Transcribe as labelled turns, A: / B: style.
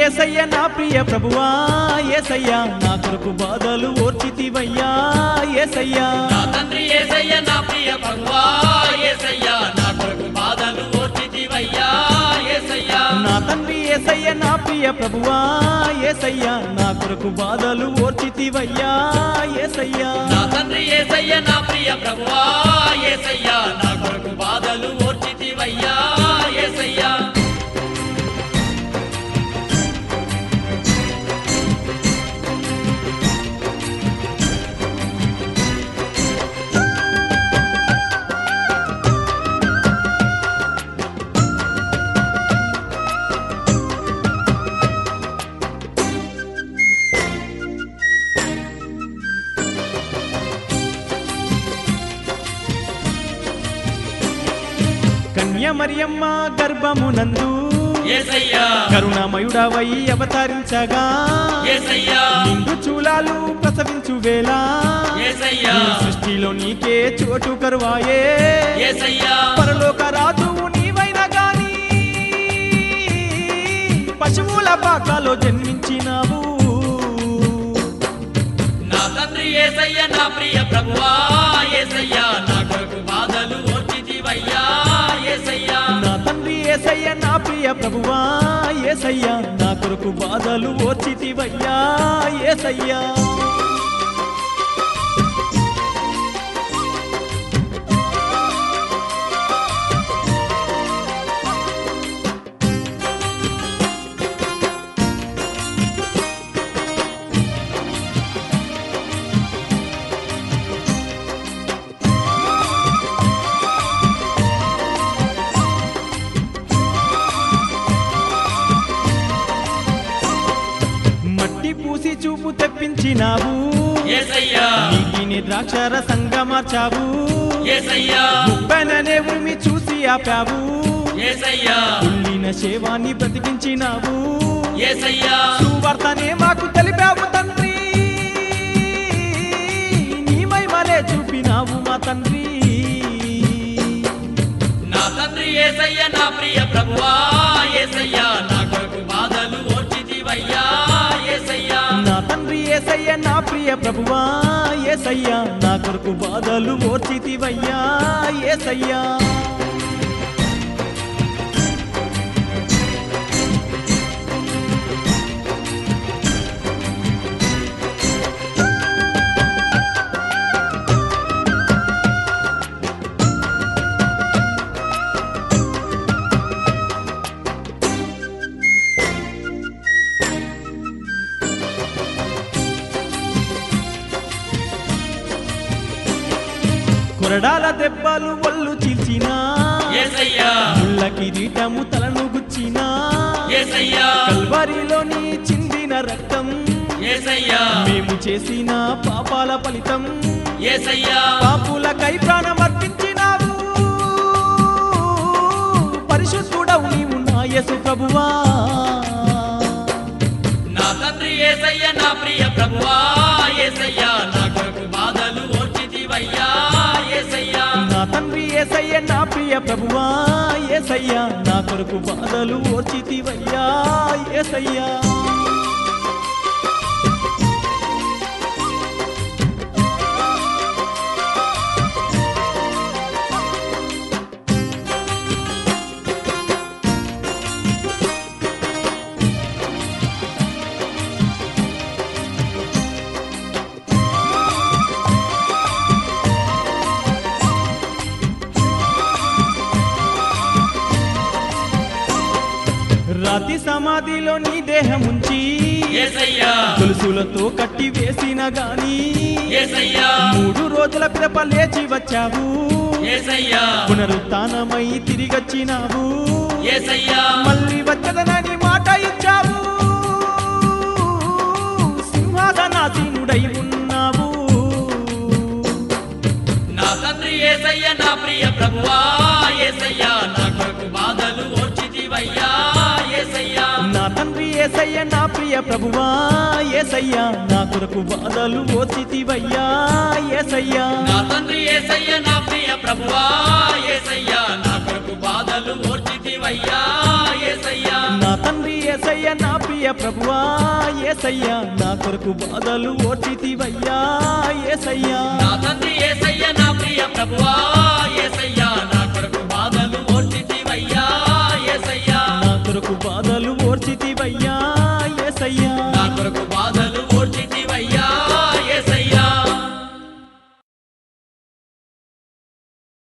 A: ఏసయ్య నా ప్రియ ప్రభువా ఏసయ్య నా కొరకు బాధలు ఓర్చితివయ్యా ఏసయ్యా
B: నా తండ్రి ఏసయ్య నా ప్రియ ప్రభువా ఏసయ్య నా కొరకు బాధలు ఓర్చితివయ్యా ఏసయ్య
A: నా తండ్రి ఏసయ్య నా ప్రియ ప్రభువా ఏసయ్య నా కొరకు బాధలు ఓర్చితివయ్యా ఏసయ్యా
B: నా తండ్రి ఏసయ్య నా ప్రియ ప్రభువా ఏసయ్య నా కొరకు బాధలు ఓర్చితివయ్యా ఏసయ్య
A: కన్య మరియమ్మ గర్భమునందు
B: ఏసయ్య
A: కరుణామయుడవై అవతరించగా
B: ఏసయ్య
A: నిండు చూలాలు ప్రసవించు వేళ
B: ఏసయ్య
A: ఈ సృష్టిలో నీకే చోటు కరువాయే
B: ఏసయ్య
A: పరలోక రాజువు నీవైన గాని పశువుల పాకలో జన్మించినావు
B: నా తండ్రి ఏసయ్య నా ప్రియ ప్రభువా ఏసయ్య నా కొరకు బాధలు ఓర్చితివయ్యా ఏసయ్య
A: నా తండ్రి ఏసయ్య నా ప్రియ ప్రభువా ఏసయ్య నా కొరకు బాధలు ఓర్చితివయ్యా ఏసయ్యా మట్టి పూసి చూపు తెప్పించినావు
B: ఏసయ్య
A: నీటిని ద్రాక్షరసంగా మార్చావు
B: ఏసయ్య
A: ముబ్బననే ఉరిమి చూసి ఆపావు
B: ఏసయ్య
A: కుళ్ళిన శేవాన్ని బ్రతికించినావు
B: ఏసయ్య
A: సువార్తనే మాకు తెలిపావు తండ్రి నీ మహిమలే చూపినావు మా తండ్రి
B: నా తండ్రి ఏసయ్య నా ప్రియ ప్రభువా ఏసయ్య నా కొరకు బాధలు ఓర్చితివయ్యా ఏసయ్య
A: నా తండ్రి ఏసయ్య నా ప్రియ ప్రభువా ఏసయ్య నా కొరకు బాధలు ఓర్చితివయ్యా ఏసయ్యా కొరడాల దెబ్బలు ఒళ్ళు చీల్చినా
B: ఏసయ్య
A: ముళ్ళ కిరీటము తలను గుచ్చినా
B: ఏసయ్య
A: కల్వరిలోని చిందిన రక్తం
B: ఏసయ్య
A: మేము చేసిన పాపాల ఫలితం
B: ఏసయ్య
A: పాపులకై ప్రాణం అర్పించినావు పరిశుద్ధుడవు నీవు నా యేసు ప్రభువా
B: నా తండ్రి ఏసయ్య నా ప్రియ ప్రభువా ఏసయ్య నా కొరకు బాధలు ఓర్చితివయ్యా ఏసయ్య
A: నా తండ్రి ఏసయ్య నా ప్రియ ప్రభువా ఏసయ్య నా కొరకు బాధలు ఓర్చితివయ్యా ఏసయ్యా రాతి సమాధిలో నీ దేహం ఉంచి
B: ఏసయ్య
A: గొలుసులతో కట్టి వేసిన గాని
B: ఏసయ్య
A: మూడు రోజుల పిదప లేచి వచ్చావు
B: ఏసయ్య
A: పునరుత్నమై తిరిగొచ్చినావు
B: ఏసయ్య
A: మళ్ళీ వచ్చదనని మాట ఇచ్చావు సింహాసనాసీనుడై ఉన్నావు
B: నా తండ్రి ఏసయ్య నా ప్రియ ప్రభువా ఏసయ్య నా కొరకు బాధలు ఓర్చితివయ్యా ఏసయ్య
A: నా తండ్రి ఏసయ్య నా ప్రియ ప్రభువా ఏసయ్య నా కొరకు బాధలు ఓచితివయ్యా ఏసయ్యా
B: నా తండ్రి ఏసయ్య నా ప్రియ ప్రభువా ఏసయ్య నా కొరకు బాధలు ఓర్చితివయ్యా ఏసయ్య
A: నా తండ్రి ఏసయ్య నా ప్రియ ప్రభువా ఏసయ్య నా కొరకు బాధలు ఓర్చితివయ్యా ఏసయ్యా
B: నా తండ్రి ఏసయ్య